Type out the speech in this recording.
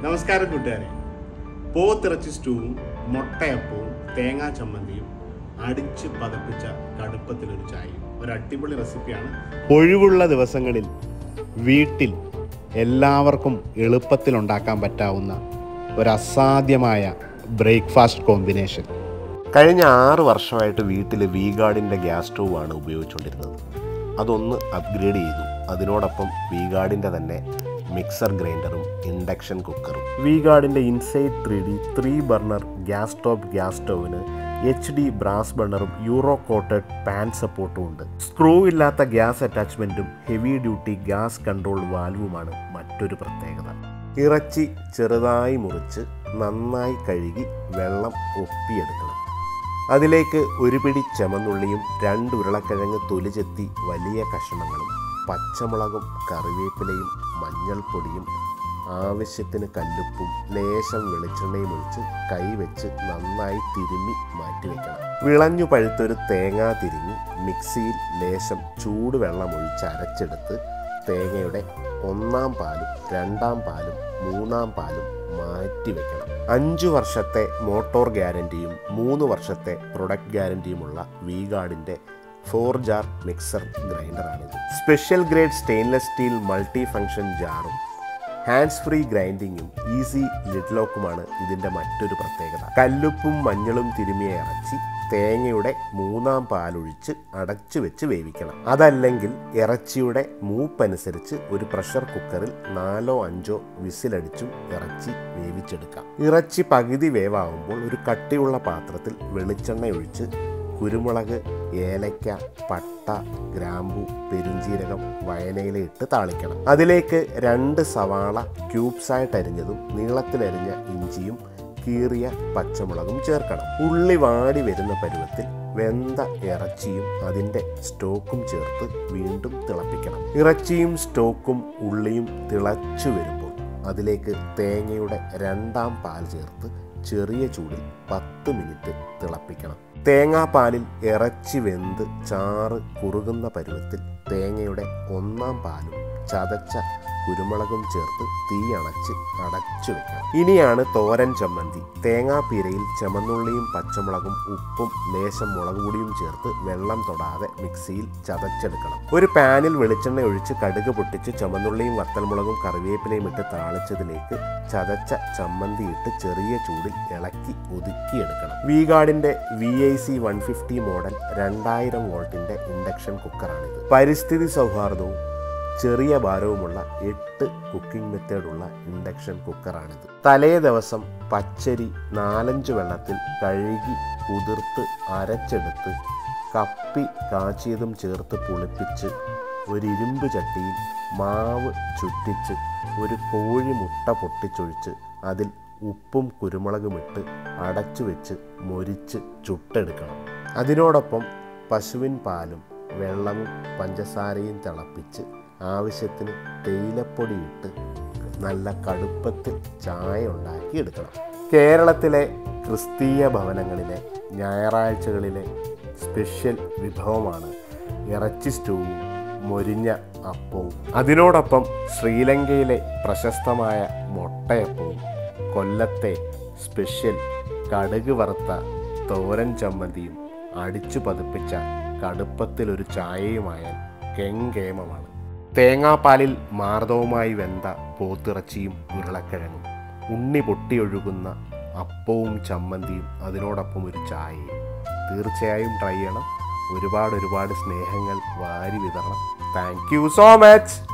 നമസ്കാരം കൂട്ടുകാരെ പോത്തിറച്ചി സ്റ്റൂവും മുട്ടയപ്പവും തേങ്ങാ ചമ്മന്തിയും അടിച്ച് പതപ്പിച്ച കടുപ്പത്തിലൊരു ചായയും ഒരു അടിപൊളി റെസിപ്പിയാണ് ഒഴിവുള്ള ദിവസങ്ങളിൽ വീട്ടിൽ എല്ലാവർക്കും എളുപ്പത്തിൽ ഉണ്ടാക്കാൻ പറ്റാവുന്ന ഒരു അസാധ്യമായ ബ്രേക്ക്ഫാസ്റ്റ് കോമ്പിനേഷൻ കഴിഞ്ഞ ആറ് വർഷമായിട്ട് വീട്ടിൽ വി ഗാർഡിൻ്റെ ഗ്യാസ് സ്റ്റൗവാണ് ഉപയോഗിച്ചുകൊണ്ടിരുന്നത് അതൊന്ന് അപ്ഗ്രേഡ് ചെയ്തു അതിനോടൊപ്പം വി ഗാർഡിൻ്റെ തന്നെ മിക്സർ ഗ്രൈൻഡറും ഇൻഡക്ഷൻ കുക്കറും വി ഗാർഡിൻ്റെ inside three D three burner gas top gas സ്റ്റൗവിന് എച്ച് ഡി ബ്രാസ് ബർണറും യൂറോ കോട്ടഡ് പാൻ സപ്പോർട്ടും ഉണ്ട് സ്ക്രൂ ഇല്ലാത്ത ഗ്യാസ് അറ്റാച്ച്മെൻറ്റും ഹെവി ഡ്യൂട്ടി ഗ്യാസ് കൺട്രോൾ വാൽവുമാണ് മറ്റൊരു പ്രത്യേകത ഇറച്ചി ചെറുതായി മുറിച്ച് നന്നായി കഴുകി വെള്ളം ഒപ്പിയെടുക്കണം അതിലേക്ക് ഒരു പിടി ചമന്നുള്ളിയും രണ്ട് ഉരുളക്കിഴങ്ങ് തൊലി ചെത്തി വലിയ കഷണങ്ങളും പച്ചമുളകും കറിവേപ്പിലയും മഞ്ഞൾപ്പൊടിയും ആവശ്യത്തിന് കല്ലുപ്പും ലേശം വെളിച്ചെണ്ണയും ഒഴിച്ച് കൈവച്ച് നന്നായി തിരുമ്മി മാറ്റിവെക്കണം വിളഞ്ഞു പഴുത്തൊരു തേങ്ങ തിരിഞ്ഞ് മിക്സിയിൽ ലേശം ചൂടുവെള്ളം ഒഴിച്ച് അരച്ചെടുത്ത് തേങ്ങയുടെ ഒന്നാം പാലും രണ്ടാം പാലും മൂന്നാം പാലും മാറ്റി വെക്കണം അഞ്ചു വർഷത്തെ മോട്ടോർ ഗ്യാരണ്ടിയും മൂന്ന് വർഷത്തെ പ്രൊഡക്റ്റ് ഗ്യാരണ്ടിയുമുള്ള വി ഗാർഡിൻ്റെ ഫോർ ജാർ മിക്സർ ഗ്രൈൻഡറാണിത് special grade stainless steel multi function ജാറും ഹാൻഡ്സ് ഫ്രീ ഗ്രൈൻഡിങ്ങും ഈസി ലിഡ് ലോക്കുമാണ് ഇതിൻ്റെ മറ്റൊരു പ്രത്യേകത കല്ലുപ്പും മഞ്ഞളും തിരുമിയ ഇറച്ചി തേങ്ങയുടെ മൂന്നാം പാലൊഴിച്ച് അടച്ചു വെച്ച് വേവിക്കണം അതല്ലെങ്കിൽ ഇറച്ചിയുടെ മൂപ്പനുസരിച്ച് ഒരു പ്രഷർ കുക്കറിൽ നാലോ അഞ്ചോ വിസിലടിച്ചും ഇറച്ചി വേവിച്ചെടുക്കാം ഇറച്ചി പകുതി വേവാകുമ്പോൾ ഒരു കട്ടിയുള്ള പാത്രത്തിൽ വെളിച്ചെണ്ണ ഒഴിച്ച് കുരുമുളക് ഏലക്ക പട്ട ഗ്രാമ്പു പെരുംജീരകം വയനയില ഇട്ട് താളിക്കണം അതിലേക്ക് രണ്ട് സവാള ക്യൂബ്സായിട്ട് അരിഞ്ഞതും നീളത്തിലരിഞ്ഞ ഇഞ്ചിയും കീറിയ പച്ചമുളകും ചേർക്കണം ഉള്ളി വാടി വരുന്ന പരുവത്തിൽ വെന്ത ഇറച്ചിയും അതിൻ്റെ സ്റ്റോക്കും ചേർത്ത് വീണ്ടും തിളപ്പിക്കണം ഇറച്ചിയും സ്റ്റോക്കും ഉള്ളിയും തിളച്ചു വരുമ്പോൾ അതിലേക്ക് തേങ്ങയുടെ രണ്ടാം പാൽ ചേർത്ത് ചെറിയ ചൂടിൽ പത്ത് മിനിറ്റ് തിളപ്പിക്കണം തേങ്ങാപ്പാലിൽ ഇറച്ചി വെന്ത് ചാറ് കുറുകുന്ന പരുവത്തിൽ തേങ്ങയുടെ ഒന്നാം പാലും ചതച്ച കുരുമുളകും ചേർത്ത് തീ അണച്ച് അടച്ചു വെക്കണം ഇനിയാണ് തോരൻ ചമ്മന്തി തേങ്ങാപ്പീരയിൽ ചമന്നുള്ളിയും പച്ചമുളകും ഉപ്പും ലേശം മുളക് പൊടിയും ചേർത്ത് വെള്ളം തൊടാതെ മിക്സിയിൽ ചതച്ചെടുക്കണം ഒരു പാനിൽ വെളിച്ചെണ്ണ ഒഴിച്ച് കടുക് പൊട്ടിച്ച് ചമന്നുള്ളിയും വത്തൽമുളകും കറിവേപ്പിലയും ഇട്ട് താളിച്ചതിലേക്ക് ചതച്ച ചമ്മന്തി ഇട്ട് ചെറിയ ചൂടിൽ ഇളക്കി ഒതുക്കിയെടുക്കണം വി ഗാർഡിന്റെ V I C one fifty model രണ്ടായിരം വോൾട്ടിന്റെ ഇൻഡക്ഷൻ കുക്കറാണിത് പരിസ്ഥിതി സൗഹാർദ്ദവും ചെറിയ ഭാരവുമുള്ള എട്ട് കുക്കിംഗ് മെത്തേഡുള്ള ഇൻഡക്ഷൻ കുക്കറാണിത് തലേ ദിവസം പച്ചരി നാലഞ്ച് വെള്ളത്തിൽ കഴുകി കുതിർത്ത് അരച്ചെടുത്ത് കപ്പി കാച്ചിയതും ചേർത്ത് പുളിപ്പിച്ച് ഒരു ഇരുമ്പ് ചട്ടിയിൽ മാവ് ചുറ്റിച്ച് ഒരു കോഴി മുട്ട പൊട്ടിച്ചൊഴിച്ച് അതിൽ ഉപ്പും കുരുമുളകുമിട്ട് അടച്ചു വെച്ച് മൊരിച്ച് ചുട്ടെടുക്കണം അതിനോടൊപ്പം പശുവിൻ പാലും വെള്ളവും പഞ്ചസാരയും തിളപ്പിച്ച് ആവശ്യത്തിന് തേയിലപ്പൊടി ഇട്ട് നല്ല കടുപ്പത്തിൽ ചായ ഉണ്ടാക്കി എടുക്കണം കേരളത്തിലെ ക്രിസ്തീയ ഭവനങ്ങളിലെ ഞായറാഴ്ചകളിലെ സ്പെഷ്യൽ വിഭവമാണ് ഇറച്ചി സ്റ്റൂവും മൊരിഞ്ഞ അപ്പവും അതിനോടൊപ്പം ശ്രീലങ്കയിലെ പ്രശസ്തമായ മുട്ടയപ്പവും കൊല്ലത്തെ സ്പെഷ്യൽ കടുക് വറുത്ത തോരൻ ചമ്മന്തിയും അടിച്ചു പതിപ്പിച്ച കടുപ്പത്തിലൊരു ചായയുമായാൽ കെങ്കേമമാണ് തേങ്ങാപ്പാലിൽ മാർദവുമായി വെന്ത പോത്തിറച്ചിയും ഉരുളക്കിഴങ്ങും ഉണ്ണി പൊട്ടിയൊഴുകുന്ന അപ്പവും ചമ്മന്തിയും അതിനോടൊപ്പം ഒരു ചായയും തീർച്ചയായും ട്രൈ ചെയ്യണം ഒരുപാട് ഒരുപാട് സ്നേഹങ്ങൾ വാരി വിതരണം താങ്ക് യു സോ മച്ച്